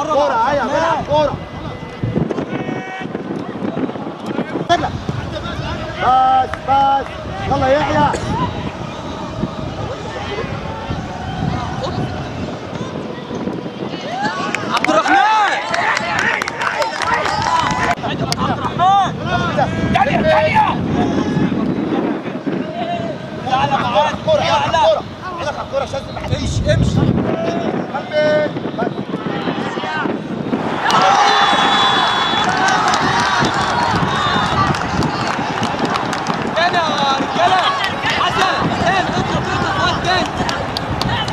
كورة ايوه بيلعب كورة رجلك بس بس يلا يحيى عبد الرحمن تعالى معاك كورة يلا كورة يلا كورة شاذ امشي امشي كمل بس كده يا رجاله حسن حسين اضرب اضرب وقت تاني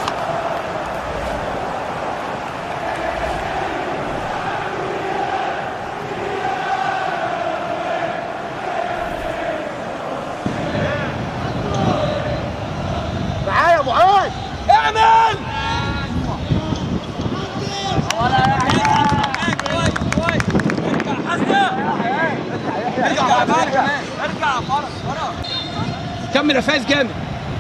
معايا يا معاذ اعمل كويس كويس ارجع حسن ارجع بقى كمان ارجع فرس فرس كمل يا فايز جامد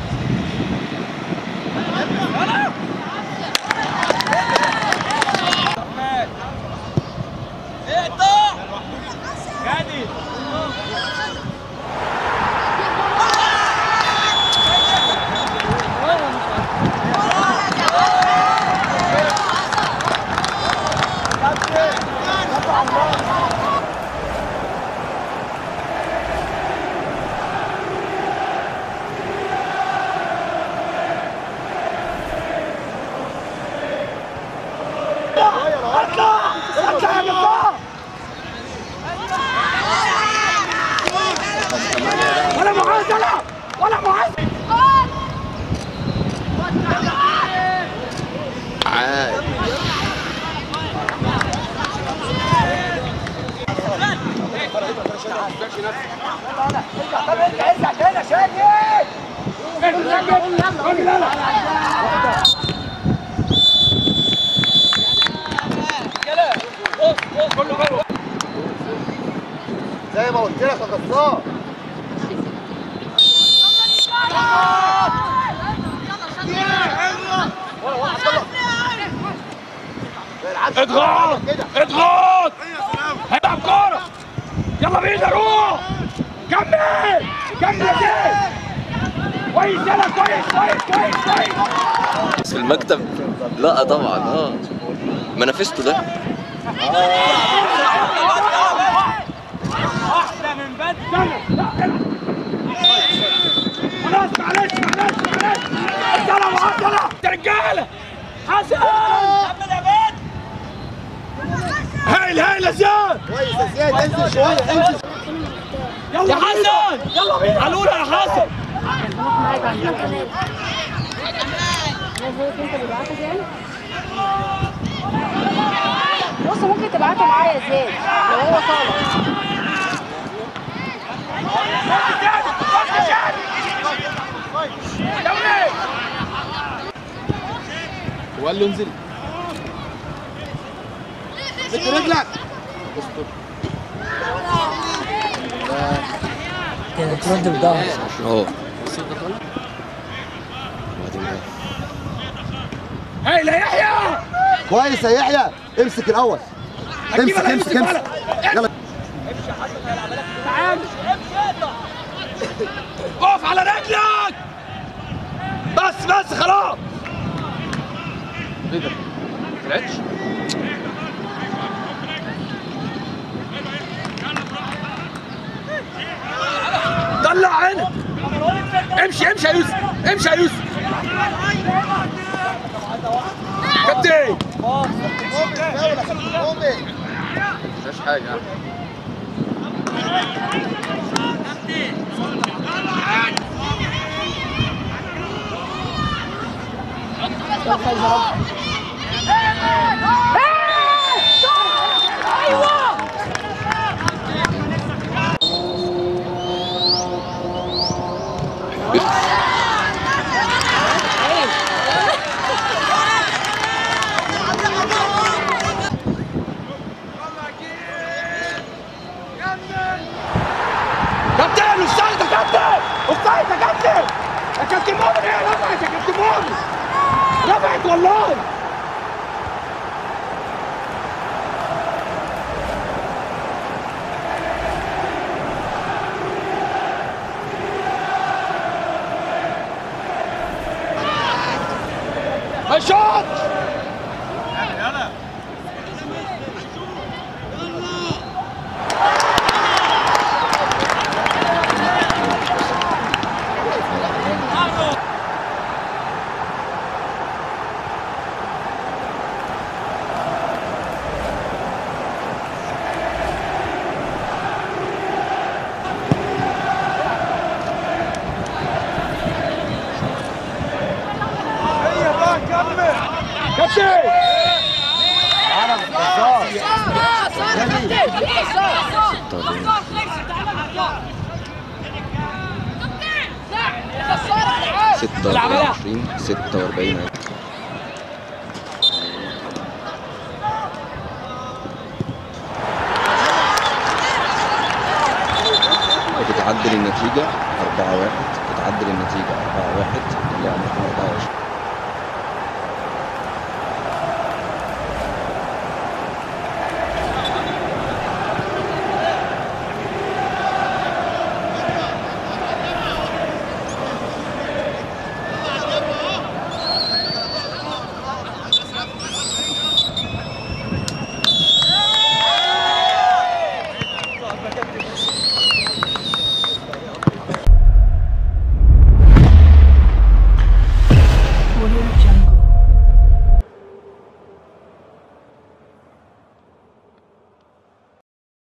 اقطع جادي ولا معاذ ولا ولا معاذ ارجع تاني يا شادي زي ما قلت لك يا غصاب اضغط اضغط هيلعب كورة يلا بينا روح كمل كمل يا زين كويس يلا كويس كويس كويس كويس في المكتب لا طبعا اه ما نافسته ده احلى من بدري خلاص معلش معلش معلش يلا معاك يلا يا رجاله حسن كمل يا بنت هايل هايل يا زياد كويس يا زياد انزل شويه انزل يلا يا حسن يلا بينا علوله يا حسن معاك عندنا كمان نزلت انت بتبعته يعني بص ممكن تبعته معايا يا زياد لو هو طالع وقال له انزل مسك رجلك اهو هايل يا يحيى كويس يا يحيى امسك الاول امسك امسك امسك يلا اقف على رجلك بس بس خلاص ايه ده؟ طلعتش؟ طلع عينك امشي امشي يا يوسف امشي يا يوسف كابتن مفيهاش حاجة كابتن اوفسايد يا كابتن اوفسايد يا كابتن يا كابتن مؤمن ايه رفعت يا كابتن مؤمن رفعت والله شوط كابتن ستة وعشرين ستة وأربعين وتتعدل النتيجة أربعة واحد تتعدل النتيجة أربعة واحد اللي عملتها أربعة وعشرين